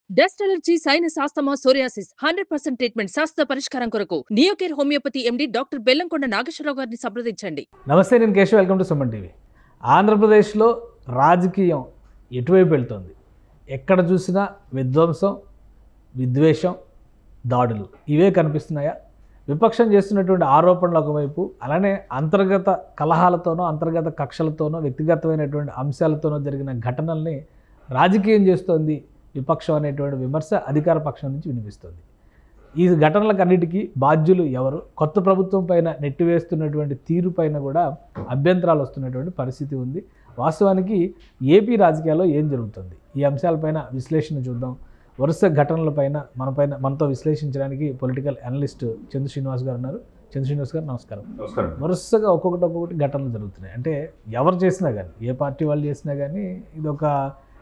Dust allergy sinus asthma psoriasis hundred percent treatment శాస్త్ర పరిష్కారం కొరకు Neocare homoeopathy MD doctor Bellamkonda Nageswararao గారిని సంప్రదించండి నమస్తే నేను Keshav welcome to Suman TV ఆంధ్రప్రదేశ్లో రాజకీయం ఎటువైపు వెళ్తుంది ఎక్కడ చూసినా విధ్వంసం విద్వేషం దాడులు ఇవే కనిపిస్తున్నాయా విపక్షం చేస్తున్నటువంటి ఆరోపణలు ఒకవైపు అలానే అంతర్గత కలహాలతోనో అంతర్గత కక్షలతోనో వ్యక్తిగతమైనటువంటి అంశాలతోనో జరిగిన ఘటనల్ని రాజకీయం చేస్తోంది విపక్షం అనేటువంటి విమర్శ అధికార పక్షం నుంచి వినిపిస్తుంది ఈ ఘటనలకు అన్నిటికీ బాధ్యులు ఎవరు కొత్త ప్రభుత్వం పైన నెట్టివేస్తున్నటువంటి తీరు పైన కూడా అభ్యంతరాలు వస్తున్నటువంటి పరిస్థితి ఉంది వాస్తవానికి ఏపీ రాజకీయాల్లో ఏం జరుగుతుంది ఈ అంశాలపైన విశ్లేషణ చూద్దాం వరుస ఘటనలపైన మనపైన మనతో విశ్లేషించడానికి పొలిటికల్ అనలిస్ట్ చంద్ర శ్రీనివాస్ గారు ఉన్నారు చంద్ర శ్రీనివాస్ గారు నమస్కారం నమస్కారం వరుసగా ఒక్కొక్కటి ఒక్కొక్కటి ఘటనలు జరుగుతున్నాయి అంటే ఎవరు చేసినా కానీ ఏ పార్టీ వాళ్ళు చేసినా కానీ ఇది ఒక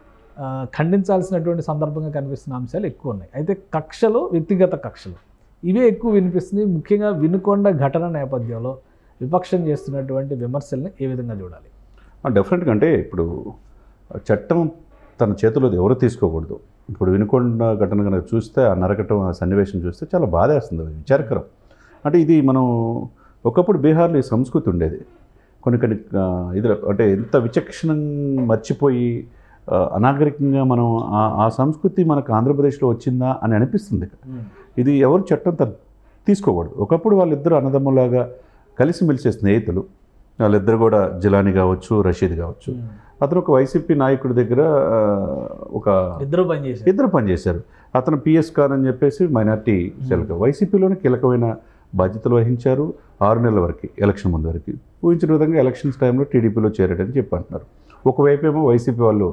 ఆ, ఖండించాల్సినటువంటి సందర్భంగా కనిపిస్తున్న అంశాలు ఎక్కువ ఉన్నాయి అయితే కక్షలు వ్యక్తిగత కక్షలు ఇవే ఎక్కువ వినిపిస్తుంది ముఖ్యంగా వినుకొండ ఘటన నేపథ్యంలో విపక్షం చేస్తున్నటువంటి విమర్శల్ని ఏ విధంగా చూడాలి డెఫినెట్గా అంటే ఇప్పుడు చట్టం తన చేతిలో ఎవరు తీసుకోకూడదు ఇప్పుడు వినుకొండ ఘటన కనుక చూస్తే ఆ నరకటం ఆ సన్నివేశం చూస్తే చాలా బాధేస్తుంది అది విచారకరం అంటే ఇది మనం ఒకప్పుడు బీహార్లో ఈ సంస్కృతి ఉండేది కొన్ని కొన్ని ఆ, ఇది అంటే ఎంత విచక్షణం మర్చిపోయి ఆ, అనాగరికంగా మనం ఆ- ఆ సంస్కృతి మనకు ఆంధ్రప్రదేశ్లో వచ్చిందా అని అనిపిస్తుంది ఇది ఎవరు చట్టం త- తీసుకోకూడదు ఒకప్పుడు వాళ్ళిద్దరు అన్నదమ్ములాగా కలిసిమెలిసే స్నేహితులు వాళ్ళిద్దరు కూడా జిలాని కావచ్చు రషీద్ కావచ్చు అతను ఒక వైసీపీ నాయకుడి దగ్గర ఆ, ఒక ఇద్దరు పనిచేసారు ఇద్దరు పనిచేశారు అతను పిఎస్ ఖాన్ అని చెప్పేసి మైనార్టీ సెల్గా వైసీపీలోనే కీలకమైన బాధ్యతలు వహించారు ఆరు నెలల వరకు ఎలక్షన్ ముందు వరకు ఊహించిన విధంగా ఎలక్షన్స్ టైంలో టీడీపీలో చేరాడని చెప్పి అంటున్నారు ఒకవైపు ఏమో వైసీపీ వాళ్ళు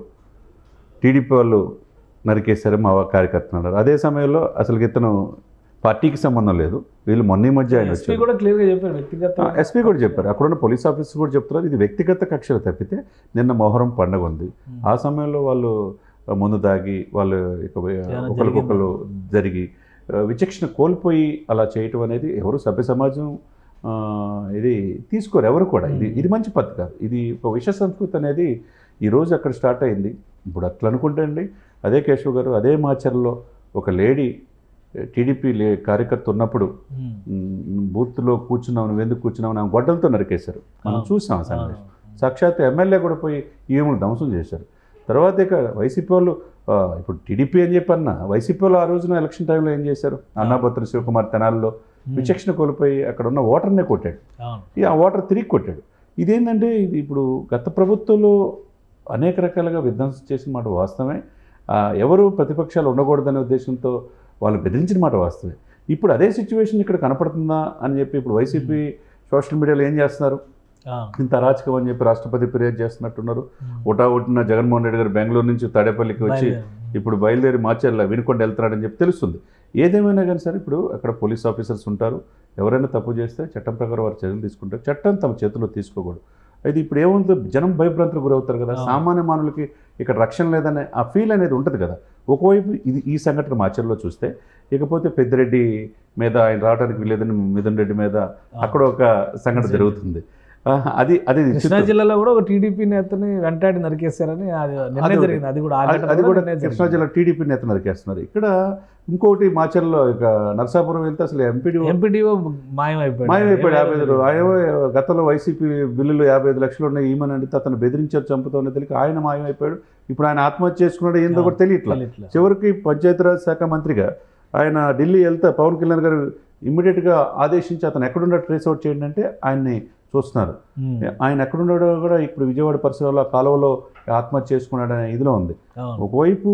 టీడీపీ వాళ్ళు నరికేశారు మా కార్యకర్తలు అన్నారు అదే సమయంలో అసలు ఇతను పార్టీకి సంబంధం లేదు వీళ్ళు మొన్న ఈ మధ్య ఆయన ఎస్పీ వచ్చారు కూడా క్లియర్గా చెప్పారు వ్యక్తిగత ఎస్పీ కూడా చెప్పారు అక్కడ ఉన్న పోలీస్ ఆఫీసర్ కూడా చెప్తున్నారు ఇది వ్యక్తిగత కక్షలు తప్పితే నిన్న మొహరం పండగ ఉంది ఆ సమయంలో వాళ్ళు ముందు తాగి వాళ్ళు ఇక ఏమైనా ఒకరికొకరు జరిగి ఆ, విచక్షణ కోల్పోయి అలా చేయటం అనేది ఎవరు సభ్య సమాజం ఆ, ఇది తీసుకోరు ఎవరు కూడా ఇది ఇది మంచి పద్ధతి కాదు ఇది ఒక విష సంస్కృతి అనేది ఈరోజు అక్కడ స్టార్ట్ అయింది ఇప్పుడు అట్లా అనుకుంటే అండి అదే కేశవ్ గారు అదే మాచర్లో ఒక లేడీ టీడీపీ లే కార్యకర్త ఉన్నప్పుడు ఉమ్. మ్, బూత్లో కూర్చున్నావు నువ్వు ఎందుకు కూర్చున్నావు అని ఆమె గొడ్డలతో నరికేశారు మనం అవును. చూసాం ఆ సన్నివేశం సాక్షాత్ ఎమ్మెల్యే కూడా పోయి ఈమెను ధ్వంసం చేశారు తర్వాత ఇక వైసీపీ వాళ్ళు ఆ, ఇప్పుడు టీడీపీ అని చెప్పన్న వైసీపీ వాళ్ళు ఆ రోజున ఎలక్షన్ టైంలో ఏం చేశారు అన్నాభద్ర శివకుమార్ తెనాల్లో ఉమ్. విచక్షణ కోల్పోయి అక్కడ ఉన్న ఓటర్నే కొట్టాడు అవును ఈ ఆ ఓటర్ తిరిగి కొట్టాడు ఇదేంటంటే ఇది ఇప్పుడు గత ప్రభుత్వంలో అనేక రకాలుగా విధ్వంసం చేసిన మాట వాస్తవమే ఆ, ఎవరు ప్రతిపక్షాలు ఉండకూడదనే ఉద్దేశంతో వాళ్ళు బెదిరించిన మాట వాస్తవమే ఇప్పుడు అదే సిచ్యువేషన్ ఇక్కడ కనపడుతుందా అని చెప్పి ఇప్పుడు వైసీపీ సోషల్ మీడియాలో ఏం చేస్తున్నారు అవును. ఇంత అరాచకం అని చెప్పి రాష్ట్రపతి ఫిర్యాదు చేస్తున్నట్టున్నారు ఉమ్. ఉటా ఉట్టిన జగన్మోహన్ రెడ్డి గారు బెంగళూరు నుంచి తాడేపల్లికి వచ్చి బయలుదేరు. ఇప్పుడు బయలుదేరి మార్చర్ల వినుకొండ వెళ్తున్నాడని చెప్పి తెలుస్తుంది ఏదేమైనా కానీ సరే ఇప్పుడు అక్కడ పోలీస్ ఆఫీసర్స్ ఉంటారు ఎవరైనా తప్పు చేస్తే చట్టం ప్రకారం వారు చర్యలు తీసుకుంటారు చట్టం తమ చేతిలో తీసుకోకూడదు అయితే ఇప్పుడు ఏముంది జనం భయభ్రాంతులకు గురవుతారు కదా అవును. సామాన్య మానవులకి ఇక్కడ రక్షణ లేదనే ఆ ఫీల్ అనేది ఉంటుంది కదా ఒకవైపు ఇది ఈ సంఘటన మాచర్లో చూస్తే ఇకపోతే పెద్దిరెడ్డి మీద ఆయన రావడానికి వీలేదని మిథున్ రెడ్డి మీద అక్కడ ఒక సంఘటన జరుగుతుంది ఆ, అది అది కృష్ణా చిత్తూరు. జిల్లాలో కూడా ఒక టీడీపీ నేతని వెంటాడి నరికేశారని అది నిన్నే అది ఒకటి. జరిగింది అది కూడా ఆ అది- ఘటన అది కూడా నిన్నే కృష్ణా జరిగింది. జిల్లా టీడీపీ నేత నరికేస్తున్నారు ఇక్కడ ఇంకోటి మాచర్లో ఇక నరసాపురం వెళ్తే అసలు ఎంపీడీ ఎంపీడీఓ మాయమైపోయాడు మాయమైపోయాడు యాభై ఐదు రూ- ఏమైందో ఆయన గతంలో వైసీపీ బిల్లులు యాభై ఐదు లక్షలు ఉన్నాయి ఈమెను అడిగితే అతను బెదిరించారు చంపుతామని తెలియక ఆయన మాయమైపోయాడు ఇప్పుడు ఆయన ఆత్మహత్య చేసుకున్నాడు ఏందో కూడా తెలియట్లేదు తెలియట్లేదు. చివరికి పంచాయతీరాజ్ శాఖ మంత్రిగా ఆయన ఢిల్లీ వెళ్తే పవన్ కళ్యాణ్ గారు ఇమ్మీడియట్గా ఆదేశించి అతను ఎక్కడున్నా ట్రేస్ అవుట్ చేయండి అంటే ఆయన్ని చూస్తున్నారు ఉమ్. ఆయన ఎక్కడున్నాడో కూడా ఇప్పుడు విజయవాడ పరిసరాల్లో ఆ కాలువలో ఆత్మహత్య చేసుకున్నాడు అనే ఇదిలో ఉంది అవును. ఒకవైపు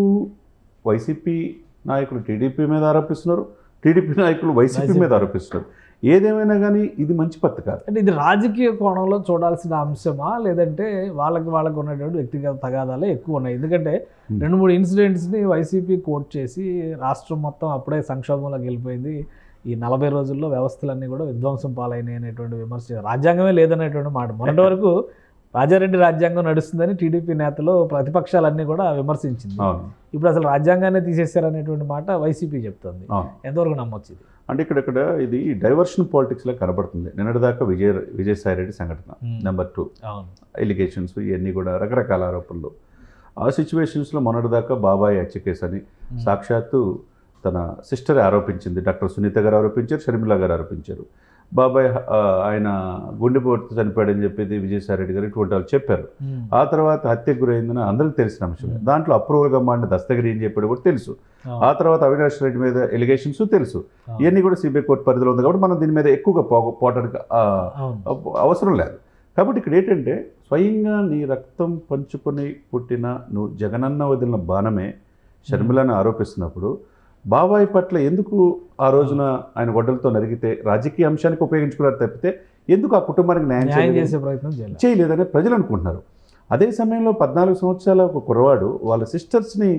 వైసీపీ నాయకులు టీడీపీ మీద ఆరోపిస్తున్నారు టీడీపీ నాయకులు వైసీపీ మీద వైసీపీ. ఆరోపిస్తున్నారు ఏదేమైనా కానీ ఇది మంచి పద్ధతి కాదు అంటే ఇది రాజకీయ కోణంలో చూడాల్సిన అంశమా లేదంటే వాళ్ళకి వాళ్ళకి ఉన్నటువంటి వ్యక్తిగత తగాదాలే ఎక్కువ ఉన్నాయి ఎందుకంటే Hmm. రెండు మూడు ఇన్సిడెంట్స్ని వైసీపీ కోర్ట్ చేసి రాష్ట్రం మొత్తం అప్పుడే సంక్షోభంలోకి వెళ్ళిపోయింది ఈ నలభై రోజుల్లో వ్యవస్థలన్నీ కూడా విధ్వంసం పాలైనాయి అనేటువంటి విమర్శ రాజ్యాంగమే లేదనేటువంటి మాట మొన్నటి వరకు రాజారెడ్డి రాజ్యాంగం నడుస్తుందని టీడీపీ నేతలు ప్రతిపక్షాలన్నీ కూడా విమర్శించింది అవును ఇప్పుడు అసలు రాజ్యాంగాన్ని తీసేశారనేటువంటి మాట వైసీపీ చెప్తుంది అవును ఎంతవరకు నమ్మొచ్చు ఇది అంటే ఇక్కడ ఇక్కడ ఇది డైవర్షన్ పాలిటిక్స్లో కనబడుతుంది నిన్నటిదాకా విజయ విజయసాయి రెడ్డి సంఘటన Hmm. నెంబర్ టూ అవును ఎలిగేషన్స్ ఇవన్నీ కూడా రకరకాల ఆరోపణలు ఆ సిచ్యువేషన్స్లో మొన్నటిదాకా బాబాయ్ హత్య కేసు అని సాక్షాత్తు తన సిస్టర్ ఆరోపించింది డాక్టర్ సునీత గారు ఆరోపించారు షర్మిల గారు ఆరోపించారు బాబాయ్ ఆ, ఆయన గుండెపోటుతో చనిపోయాడని చెప్పేది విజయసాయి రెడ్డి గారు ఇటువంటి వాళ్ళు చెప్పారు ఉమ్. ఆ తర్వాత హత్యకు గురైందని అందరికీ తెలిసిన అంశమే Hmm. దాంట్లో అప్రూవల్గా మాడిన దస్తగిరి అని చెప్పాడు కూడా తెలుసు ఆ తర్వాత అవినాష్ రెడ్డి మీద ఎలిగేషన్స్ తెలుసు అవును. ఇవన్నీ కూడా సిబిఐ కోర్టు పరిధిలో ఉంది కాబట్టి మనం దీని మీద ఎక్కువగా పో పోవడానికి ఆ, అవును అవసరం లేదు కాబట్టి ఇక్కడ ఏంటంటే స్వయంగా నీ రక్తం పంచుకొని పుట్టిన నువ్వు జగనన్న వదిలిన బాణమే షర్మిలను ఆరోపిస్తున్నప్పుడు బాబాయ్ పట్ల ఎందుకు ఆ రోజున ఆయన గొడ్డలతో నరిగితే రాజకీయ అంశానికి ఉపయోగించుకున్నారు తప్పితే ఎందుకు ఆ కుటుంబానికి న్యాయం న్యాయం చేయలేదు? చేసే ప్రయత్నం చేయాలి చేయలేదని ప్రజలు అనుకుంటున్నారు అదే సమయంలో పద్నాలుగు సంవత్సరాల ఒక కుర్రవాడు వాళ్ళ సిస్టర్స్ని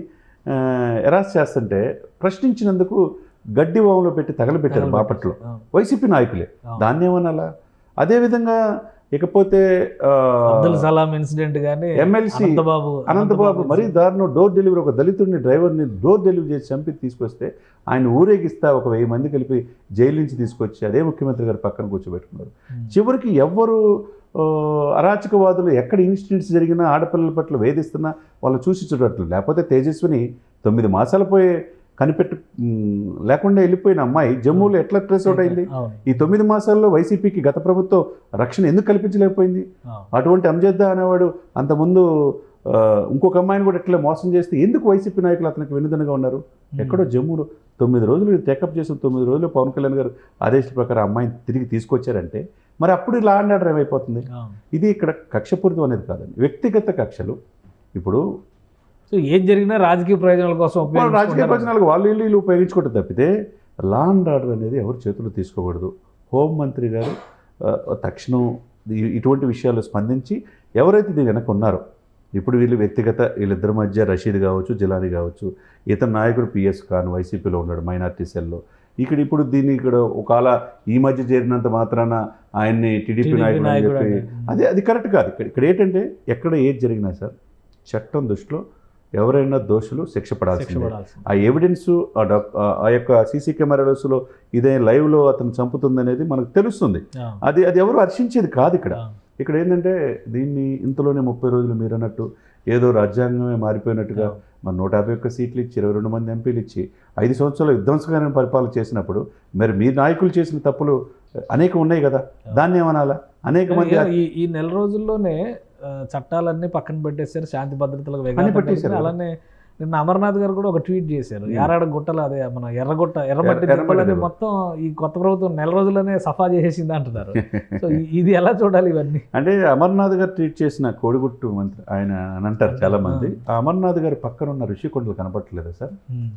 ఎరాస్ చేస్తుంటే ప్రశ్నించినందుకు గడ్డి వాములో పెట్టి తగలబెట్టారు బాపట్లో అవును. వైసీపీ నాయకులే అవును. దాన్ని ఏమనాలా అదేవిధంగా ఇకపోతే ఆ, అబ్దుల్ సలాం ఇన్సిడెంట్ కానీ ఎమ్మెల్సీ అనంతబాబు అనంతబాబు మరీ దారుణం డోర్ డెలివరీ ఒక దళితుడిని డ్రైవర్ని డోర్ డెలివరీ చేసి చంపి తీసుకొస్తే ఆయన ఊరేగిస్తా ఒక వెయ్యి మంది కలిపి జైలు నుంచి తీసుకొచ్చి అదే ముఖ్యమంత్రి గారు పక్కన కూర్చోబెట్టుకున్నారు ఉమ్. చివరికి ఎవ్వరు ఆ, అరాచకవాదులు ఎక్కడ ఇన్సిడెంట్స్ జరిగినా ఆడపిల్లల పట్ల వేధిస్తున్నా వాళ్ళు చూసి చూడట్లు లేకపోతే తేజస్విని తొమ్మిది మాసాలు పోయి కనిపెట్టి మ్, లేకుండా వెళ్ళిపోయిన అమ్మాయి జమ్మూలో ఎట్లా ట్రేస్ అవుట్ అయింది అవును ఈ తొమ్మిది మాసాల్లో వైసీపీకి గత ప్రభుత్వం రక్షణ ఎందుకు కల్పించలేకపోయింది అవును. అటువంటి అంజద్దా అనేవాడు అంతకుముందు ఆ, ఇంకొక అమ్మాయిని కూడా ఎట్లా మోసం చేస్తే ఎందుకు వైసీపీ నాయకులు అతనికి వెన్నుదనగా ఉన్నారు ఎక్కడో జమ్మూలో తొమ్మిది రోజులు టేకప్ చేసిన తొమ్మిది రోజులు పవన్ కళ్యాణ్ గారు ఆదేశాల ప్రకారం అమ్మాయిని తిరిగి తీసుకొచ్చారంటే మరి అప్పుడు లా అండ్ ఆర్డర్ ఏమైపోతుంది అవును. ఇది ఇక్కడ కక్షపూరితం అనేది కాదండి వ్యక్తిగత కక్షలు ఇప్పుడు సో ఏం జరిగినా రాజకీయ ప్రయోజనాల కోసం వాళ్ళ రాజకీయ ఉపయోగించుకుంటారు. ప్రయోజనాలకు వాళ్ళు వీళ్ళు వీళ్ళు ఉపయోగించుకోవడం తప్పితే లా అండ్ ఆర్డర్ అనేది ఎవరు చేతులు తీసుకోకూడదు హోంమంత్రి గారు ఆ, తక్షణం ఈ- ఇటువంటి విషయాలు స్పందించి ఎవరైతే దీని వెనక ఉన్నారో ఇప్పుడు వీళ్ళు వ్యక్తిగత వీళ్ళిద్దరి మధ్య రషీద్ కావచ్చు జిలానీ కావచ్చు ఇతని నాయకుడు పిఎస్ ఖాన్ వైసీపీలో ఉన్నాడు మైనార్టీ సెల్లో ఇక్కడ ఇప్పుడు దీన్ని ఇక్కడ ఒకవేళ ఈ మధ్య చేరినంత మాత్రాన ఆయన్ని టీడీపీ TDP నాయకుడు అని నాయకుడు చెప్పి అంటే. అదే అది కరెక్ట్ కాదు ఇక్కడ ఇక్కడ ఏంటంటే ఎక్కడ ఏది జరిగినా సార్ చట్టం దృష్టిలో ఎవరైనా దోషులు శిక్ష శిక్ష పడాల్సిందే పడాల్సింది. ఆ ఎవిడెన్స్ ఆ డాక్- ఆ- ఆ యొక్క సీసీ కెమెరాస్లో ఇదే లైవ్లో అతను చంపుతుందనేది మనకు తెలుస్తుంది అవును. అది అది ఎవరు హర్షించేది కాదు ఇక్కడ అవును. ఇక్కడ ఏంటంటే దీన్ని ఇంతలోనే ముప్పై రోజులు మీరు అన్నట్టు ఏదో రాజ్యాంగమే మారిపోయినట్టుగా అవును. మన నూట యాభై ఒక్క సీట్లు ఇచ్చి ఇరవై రెండు మంది ఎంపీలు ఇచ్చి ఐదు సంవత్సరాలు విధ్వంసకరమైన పరిపాలన చేసినప్పుడు మరి మీ నాయకులు చేసిన తప్పులు అనేకం ఉన్నాయి కదా దాన్ని ఏమనాలా అనేక మంది కానీ ఈ ఈ నెల రోజుల్లోనే ఆ, చట్టాలన్నీ పక్కన పెట్టేశారు శాంతి భద్రతలకు అన్ని వేగాలు పెట్టేశారు పెట్టేశారు. అలానే నిన్న అమర్నాథ్ గారు కూడా ఒక ట్వీట్ చేశారు ఎర్రాడ గుట్టలు అదే మన ఎర్రగుట్ట ఎర్రమట్టి ఎర్రమట్టి దిబ్బలని దిబ్బ. మొత్తం ఈ కొత్త ప్రభుత్వం నెల రోజుల్లోనే సఫా చేసేసింది అంటున్నారు సో ఈ- ఇది ఎలా చూడాలి ఇవన్నీ అంటే అమర్నాథ్ గారు ట్వీట్ చేసిన కోడిగుట్టు మంత్రి ఆయన అని అంటారు చాలా మంది ఆ అమర్నాథ్ గారి పక్కన ఉన్న ఋషికొండలు కనపట్లేదా సార్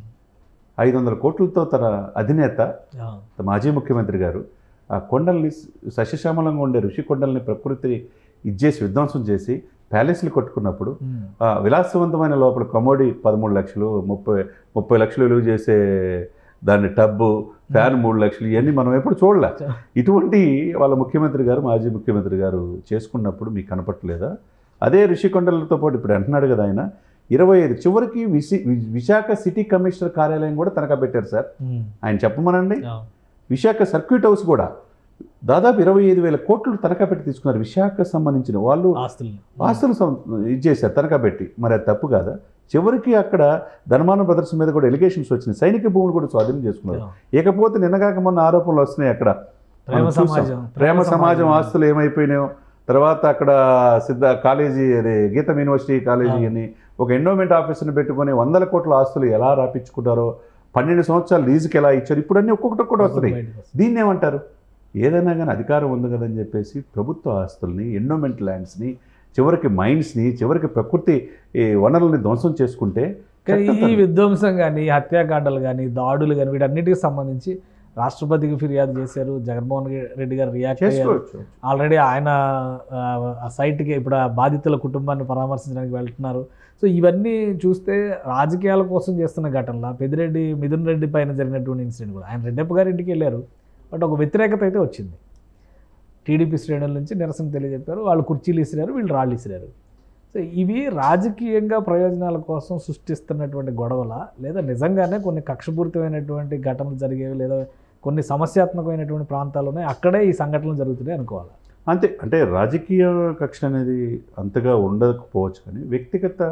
ఐదు వందల కోట్లతో తన అధినేత ఆ, మాజీ ముఖ్యమంత్రి గారు ఆ కొండల్ని సస్యశ్యామలంగా ఉండే ఋషి కొండల్ని ప్రకృతిని ఇచ్చేసి విధ్వంసం చేసి ప్యాలెస్లు కట్టుకున్నప్పుడు ఉమ్, ఆ విలాసవంతమైన లోపల కమోడి పదమూడు లక్షలు ముప్పై ముప్పై లక్షలు విలువ చేసే దాని టబ్బు ఫ్యాన్ మూడు లక్షలు ఇవన్నీ మనం ఎప్పుడు చూడలే ఇటువంటి వాళ్ళ ముఖ్యమంత్రి గారు మాజీ ముఖ్యమంత్రి గారు చేసుకున్నప్పుడు మీకు కనపట్లేదా అదే ఋషికొండలతో పాటు ఇప్పుడు అంటున్నాడు కదా ఆయన ఇరవై ఐదు చివరికి విసి వి- విశాఖ సిటీ కమిషనర్ కార్యాలయం కూడా తనఖా పెట్టారు సార్ ఉమ్, ఆయన చెప్పమనండి ఆ, విశాఖ సర్క్యూట్ హౌస్ కూడా దాదాపు ఇరవై ఐదు వేల కోట్లు తనఖా పెట్టి తీసుకున్నారు విశాఖకు సంబంధించిన వాళ్ళు ఆస్తుల్ని ఆస్తులు సం- ఇది చేశారు తనఖా పెట్టి మరి అది తప్పు కాదా చివరికి అక్కడ ధనమాన బ్రదర్స్ మీద కూడా ఎలిగేషన్స్ వచ్చినాయి సైనిక భూములు కూడా స్వాధీనం చేసుకున్నారు ఆ, ఇకపోతే నిన్నగాక మొన్న ఆరోపణలు వస్తున్నాయి అక్కడ ప్రేమ మనం చూసాం. సమాజం ప్రేమ సమాజం ఆస్తులు ఏమైపోయినాయో తర్వాత అక్కడ సిద్ధ కాలేజీ అదే గీతం యూనివర్సిటీ కాలేజీ ఆ. అని ఒక ఎండోమెంట్ ఆఫీసర్ని పెట్టుకొని వందల కోట్ల ఆస్తులు ఎలా రాపించుకుంటారో పన్నెండు సంవత్సరాలు లీజుకి ఎలా ఇచ్చారు ఇప్పుడు అన్నీ ఒక్కొక్కటి ఒక్కటి వస్తున్నాయి బయటకు వస్తుంది. దీన్ని ఏమంటారు ఏదైనా కానీ అధికారం ఉంది కదని చెప్పేసి ప్రభుత్వ ఆస్తుల్ని ఎండోమెంట్ ల్యాండ్స్ని చివరికి మైండ్స్ని చివరికి ప్రకృతి ఈ వనరుల్ని ధ్వంసం చేసుకుంటే కానీ ఈ చట్టం- విధ్వంసం కానీ హత్యాకాండలు కానీ దాడులు కానీ వీటన్నిటికి సంబంధించి రాష్ట్రపతికి ఫిర్యాదు చేశారు జగన్మోహన్ రెడ్డి గారు రియాక్ట్ అయ్యారు చేసుకోవచ్చు ఆల్రెడీ ఆయన ఆ, ఆ సైట్కి ఇప్పుడు ఆ బాధితుల కుటుంబాన్ని పరామర్శించడానికి వెళ్తున్నారు సో ఇవన్నీ చూస్తే రాజకీయాల కోసం చేస్తున్న ఘటనలా పెద్దిరెడ్డి మిథున్ రెడ్డి పైన జరిగినటువంటి ఇన్సిడెంట్ కూడా ఆయన రెడ్డప్ప గారి ఇంటికి వెళ్ళారు బట్ ఒక వ్యతిరేకత అయితే వచ్చింది టీడీపీ శ్రేణుల నుంచి నిరసన తెలియజెప్పారు వాళ్ళు కుర్చీలు ఇసిరారు వీళ్ళు రాళ్ళు ఇసిరారు సో ఇవి రాజకీయంగా ప్రయోజనాల కోసం సృష్టిస్తున్నటువంటి గొడవల లేదా నిజంగానే కొన్ని కక్షపూరితమైనటువంటి ఘటనలు జరిగేవి లేదా కొన్ని సమస్యాత్మకమైనటువంటి ప్రాంతాలు ఉన్నాయి అక్కడే ఈ సంఘటనలు జరుగుతున్నాయి అనుకోవాలి అంతే అంటే రాజకీయ కక్ష అనేది అంతగా ఉండకపోవచ్చు కానీ వ్యక్తిగత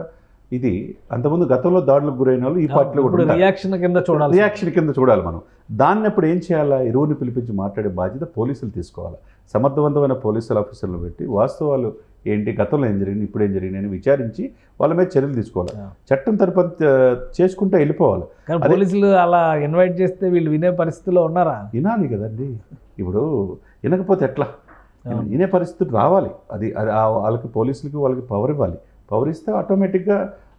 ఇది అంతకుముందు గతంలో దాడులకు గురైన వాళ్ళు ఈ పార్టీలో కూడా ఇప్పుడు ఉంటారు. రియాక్షన్ కింద చూడాలి రియాక్షన్ కింద చూడాలి మనం దాన్ని అప్పుడు ఏం చేయాలా ఇరువుని పిలిపించి మాట్లాడే బాధ్యత పోలీసులు తీసుకోవాలి సమర్థవంతమైన పోలీసుల ఆఫీసర్లు పెట్టి వాస్తవాలు ఏంటి గతంలో ఏం జరిగింది ఇప్పుడు ఏం జరిగింది అని విచారించి వాళ్ళ మీద చర్యలు తీసుకోవాలి Yeah. చట్టం తరపు చేసుకుంటూ వెళ్ళిపోవాలి కానీ అదే- పోలీసులు అలా ఇన్వైట్ చేస్తే వీళ్ళు వినే పరిస్థితిలో ఉన్నారా వినాలి కదండి ఇప్పుడు వినకపోతే ఎట్లా అవును. వినే పరిస్థితి రావాలి అది అది ఆ వాళ్ళకి పోలీసులకి వాళ్ళకి పవర్ ఇవ్వాలి పవర్ ఇస్తే ఆటోమేటిక్గా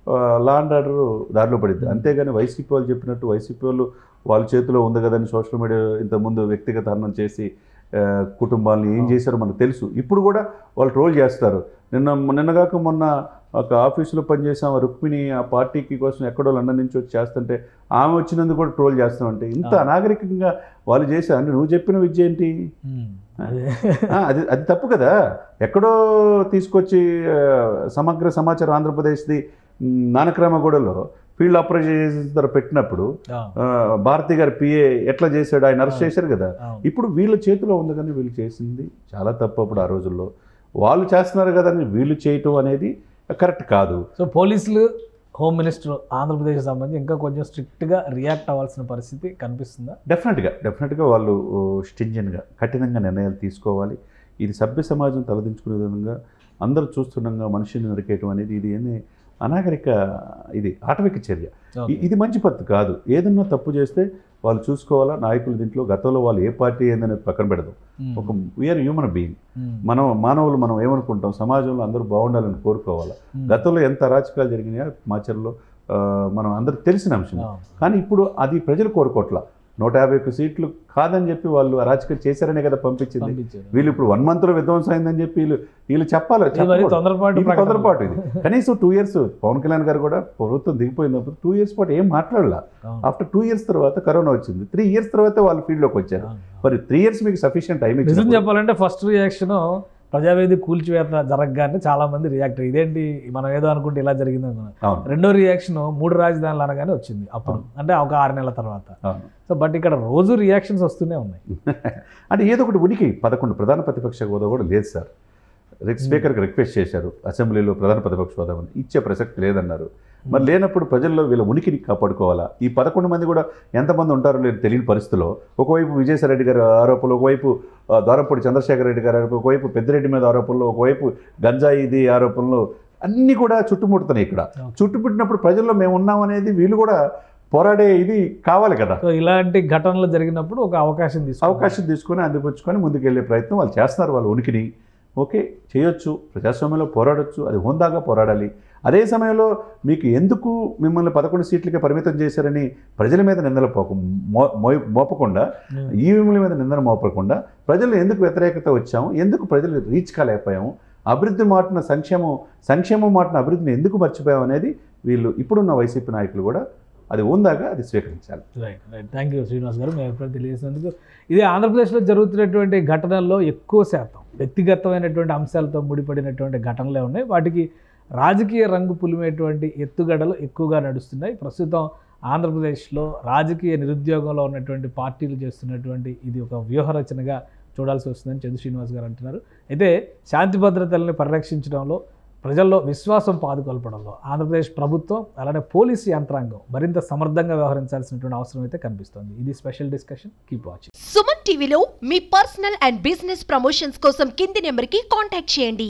లా అండ్ ఆర్డర్ దారిలో పడింది అంతేగాని వైసీపీ వాళ్ళు చెప్పినట్టు వైసీపీ వాళ్ళు వాళ్ళ చేతిలో ఉంది కదని సోషల్ మీడియా ఇంతకుముందు వ్యక్తిగత హనం చేసి ఆ, కుటుంబాలను ఏం చేశారో మనకు తెలుసు ఇప్పుడు కూడా వాళ్ళు ట్రోల్ చేస్తారు నిన్న నిన్నగాక మొన్న ఒక ఆఫీసులో పనిచేసాం రుక్మిణి ఆ పార్టీకి కోసం ఎక్కడో లండన్ నుంచి వచ్చి చేస్తుంటే ఆమె వచ్చినందుకు కూడా ట్రోల్ చేస్తామంటే ఇంత అవును. అనాగరికంగా వాళ్ళు చేశారు అంటే నువ్వు చెప్పిన విద్య ఏంటి ఉమ్, అదే ఆ, అది అది తప్పు కదా ఎక్కడో తీసుకొచ్చి ఆ, సమగ్ర సమాచారం ఆంధ్రప్రదేశ్ది మ్, నానక్రామగూడలో ఫీల్డ్ ఆపరేషన్ పెట్టినప్పుడు ఆ, ఆ, భారతి గారి పిఏ ఎట్లా చేశాడు ఆయన అరెస్ట్ చేశారు కదా అవును. ఇప్పుడు వీళ్ళ చేతిలో ఉంది కానీ వీళ్ళు చేసింది చాలా తప్పు అప్పుడు ఆ రోజుల్లో వాళ్ళు చేస్తున్నారు కదా అని వీళ్ళు చేయటం అనేది కరెక్ట్ కాదు సో పోలీసులు హోమ్ మినిస్టర్ ఆంధ్రప్రదేశ్ సంబంధించి ఇంకా కొంచెం స్ట్రిక్ట్గా రియాక్ట్ అవ్వాల్సిన పరిస్థితి కనిపిస్తుందా డెఫినెట్గా డెఫినెట్గా వాళ్ళు స్టింజన్గా కఠినంగా నిర్ణయాలు తీసుకోవాలి ఇది సభ్య సమాజం తలదించుకునే విధంగా అందరూ చూస్తుండగా మనిషిని నరికేయటం అనేది ఇది ఏంది అనాగరిక ఇది ఆటవిక చర్య ఇ- ఇది మంచి పద్ధతి కాదు ఏదన్నా తప్పు చేస్తే వాళ్ళు చూసుకోవాలా నాయకులు దీంట్లో గతంలో వాళ్ళు ఏ పార్టీ ఏందనేది పక్కన పెడదాం ఉమ్, ఒక వీఆర్ హ్యూమన్ బీయింగ్ ఉమ్, మనం మానవులు మనం ఏమనుకుంటాం సమాజంలో అందరూ బాగుండాలని కోరుకోవాలి ఉమ్, గతంలో ఎంత అరాచకాలు జరిగినాయో మాచర్లో ఆ, మనం అందరికి తెలిసిన అంశం అవును. కానీ ఇప్పుడు అది ప్రజలు కోరుకోవట్ల నూట యాభై ఒక్క సీట్లు కాదని చెప్పి వాళ్ళు అరాచకం చేశారనే కదా పంపించింది పంపించారు. వీళ్ళు ఇప్పుడు వన్ మంత్లో విధ్వంసం అయిందని చెప్పి వీళ్ళు వీళ్ళు చెప్పాలి ఇది మరి చెప్పకూడదు. తొందరపాటు ఇది ప్రకటన. తొందరపాటు ఇది కనీసం టూ ఇయర్స్ పవన్ కళ్యాణ్ గారు కూడా ప్రభుత్వం దిగిపోయినప్పుడు టూ ఇయర్స్ పాటు ఏం మాట్లాడలా అవును. ఆఫ్టర్ టూ ఇయర్స్ తర్వాత కరోనా వచ్చింది త్రీ ఇయర్స్ తర్వాత వాళ్ళు ఫీల్డ్లోకి వచ్చారు అవును. మరి త్రీ ఇయర్స్ మీకు సఫిషియెంట్ టైం నిజం ఇచ్చింది చెప్పాలంటే ఫస్ట్ రియాక్షన్ ప్రజావేది కూల్చివేత జరగగానే చాలా మంది రియాక్ట్ అయ్యారు. ఇదేంటి మనం ఏదో అనుకుంటే ఇలా జరిగింది అనుకున్నాం అవును రెండో రియాక్షన్ మూడు రాజధానులు అనగానే వచ్చింది అప్పుడు అంటే ఒక ఆరు నెలల తర్వాత అవును సో బట్ ఇక్కడ రోజు రియాక్షన్స్ వస్తూనే ఉన్నాయి అంటే ఏదో ఒకటి ఉనికి పదకొండు ప్రధాన ప్రతిపక్ష హోదా కూడా లేదు సార్ రిక్ స్పీకర్కి రిక్వెస్ట్ చేశారు అసెంబ్లీలో ప్రధాన ప్రతిపక్ష హోదా అని ఇచ్చే ప్రసక్తి లేదన్నారు మరి లేనప్పుడు ప్రజల్లో వీళ్ళ ఉనికిని కాపాడుకోవాలా ఈ పదకొండు మంది కూడా ఎంతమంది ఉంటారో లేదు తెలియని పరిస్థితిలో ఒకవైపు విజయసాయి రెడ్డి గారి ఆరోపణలు ఒకవైపు ఆ, దోరంపూడి చంద్రశేఖర రెడ్డి గారి ఆరోపణలు, ఒకవైపు పెద్దిరెడ్డి మీద ఆరోపణలు ఒకవైపు గంజాయి ఇది ఆరోపణలు అన్నీ కూడా చుట్టుముడుతున్నాయి ఇక్కడ Okay. చుట్టుముట్టినప్పుడు ప్రజల్లో మేము ఉన్నాం అనేది వీళ్ళు కూడా పోరాడే ఇది కావాలి కదా సో ఇలాంటి ఘటనలు జరిగినప్పుడు ఒక అవకాశం తీసుకు అవకాశం తీసుకొని అందిపుచ్చుకొని ముందుకెళ్ళే ప్రయత్నం వాళ్ళు చేస్తున్నారు వాళ్ళ ఉనికిని ఓకే చేయొచ్చు ప్రజాస్వామ్యంలో పోరాడొచ్చు అది హోందాగా పోరాడాలి అదే సమయంలో మీకు ఎందుకు మిమ్మల్ని పదకొండు సీట్లకే పరిమితం చేశారని ప్రజల మీద నిందలు పోక మో- మోయ- మోపకుండా ఈవీఎంల మీద నిందన మోపకుండా ప్రజలు ఎందుకు వ్యతిరేకత వచ్చాము ఎందుకు ప్రజలు రీచ్ కాలేకపోయాము అభివృద్ధి మాటన సంక్షేమం సంక్షేమం మాటన అభివృద్ధిని ఎందుకు మర్చిపోయాం అనేది వీళ్ళు ఇప్పుడున్న వైసీపీ నాయకులు కూడా అది ఉందాగా అది స్వీకరించాలి right right thank you Srinivas garu మీ అభిప్రాయం తెలియజేసినందుకు ఇది ఆంధ్రప్రదేశ్లో జరుగుతున్నటువంటి ఘటనల్లో ఎక్కువ శాతం వ్యక్తిగతమైనటువంటి అంశాలతో ముడిపడినటువంటి ఘటనలే ఉన్నాయి వాటికి రాజకీయ రంగు పులిమేటువంటి ఎత్తుగడలు ఎక్కువగా నడుస్తున్నాయి ప్రస్తుతం ఆంధ్రప్రదేశ్లో రాజకీయ నిరుద్యోగంలో ఉన్నటువంటి పార్టీలు చేస్తున్నటువంటి ఇది ఒక వ్యూహరచనగా చూడాల్సి వస్తుందని చంద్ర శ్రీనివాస్ గారు అంటున్నారు అయితే శాంతి భద్రతల్ని పరిరక్షించడంలో ప్రజల్లో విశ్వాసం పాదుకొల్పడంలో ఆంధ్రప్రదేశ్ ప్రభుత్వం అలానే పోలీసు యంత్రాంగం మరింత సమర్థంగా వ్యవహరించాల్సినటువంటి అవసరం అయితే కనిపిస్తోంది ఇది special discussion keep watching Suman టీవీలో మీ పర్సనల్ అండ్ బిజినెస్ ప్రమోషన్స్ కోసం కింది నెంబర్కి కాంటాక్ట్ చేయండి